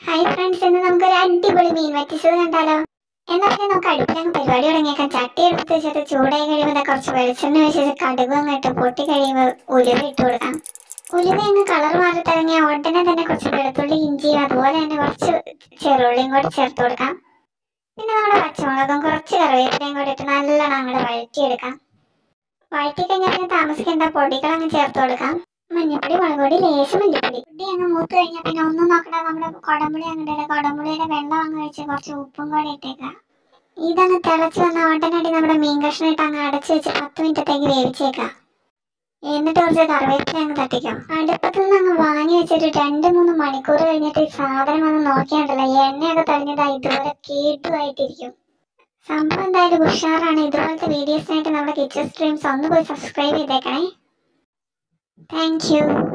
hi friends ഇന്ന് നമുക്കൊരു അടിപൊളി മീൻ വറ്റിച്ചത് കണ്ടാലോ എന്നാൽ പിന്നെ നമുക്ക് അടുപ്പിലങ്ങ് പരിപാടി തുടങ്ങിയേക്കാം ചട്ടി എടുത്ത് വെച്ചിട്ട് ചൂടായി കഴിയുമ്പോൾ കുറച്ച് വെളിച്ചെണ്ണ വെച്ചിട്ട് കടുക് അങ്ങോട്ട് പൊട്ടി കഴിയുമ്പോൾ ഉലുവ ഇട്ട് കൊടുക്കാം ഉലുവ അങ്ങ് കളർ മാറി തുടങ്ങിയ ഉടനെ തന്നെ കുറച്ച് വെളുത്തുള്ളി ഇഞ്ചി അതുപോലെ തന്നെ കുറച്ച് ചെറുള്ളിയും കൂടി ചേർത്ത് കൊടുക്കാം പിന്നെ നമ്മുടെ പച്ചമുളകും കുറച്ച് കറിവേപ്പിലയും കൂടി ഇട്ട് നല്ലോണം അങ്ങോട്ട് വഴറ്റിയെടുക്കാം വഴറ്റി കഴിഞ്ഞാൽ പിന്നെ താമസിക്കേണ്ട പൊടികൾ അങ്ങ് ചേർത്ത് കൊടുക്കാം മഞ്ഞപ്പൊടി മുളക് പൊടി ലേശം മല്ലിപ്പൊടി പൊടി അങ്ങ് മൂത്ത് കഴിഞ്ഞാൽ പിന്നെ ഒന്നും നോക്കണ്ട നമ്മുടെ കുടമ്പുളി അങ്ങോട്ട് ഇടുക കുടമ്പുളിയുടെ വെള്ളം അങ്ങ് ഒഴിച്ച് കുറച്ച് ഉപ്പും കൂടി ഇട്ടേക്കുക ഇതങ്ങ് തിളച്ച് വന്ന ഉടനടി നമ്മുടെ മീൻ കഷ്ണം ഇട്ട് അങ്ങ് അടച്ച് വെച്ച് പത്ത് മിനിറ്റത്തേക്ക് വേവിച്ചേക്കാം എന്നിട്ട് കുറച്ച് കറിവേപ്പില അങ്ങ് തട്ടിക്കാം അടുപ്പത്ത് നിന്ന് അങ്ങ് വാങ്ങി വെച്ചിട്ട് രണ്ട് മൂന്ന് മണിക്കൂർ കഴിഞ്ഞിട്ട് ഈ സാധനം വന്ന് നോക്കിയാണ്ടല്ലോ എണ്ണയൊക്കെ തെളിഞ്ഞതാ ഇതുപോലെ കേട്ടുമായിട്ടിരിക്കും സംഭവം എന്തായാലും ഉഷാറാണ് ഇതുപോലത്തെ വീഡിയോസിനായിട്ട് നമ്മുടെ കിച്ചൺ സ്ട്രീംസ് ഒന്ന് പോയി സബ്സ്ക്രൈബ് ചെയ്തേക്കണേ താങ്ക് യു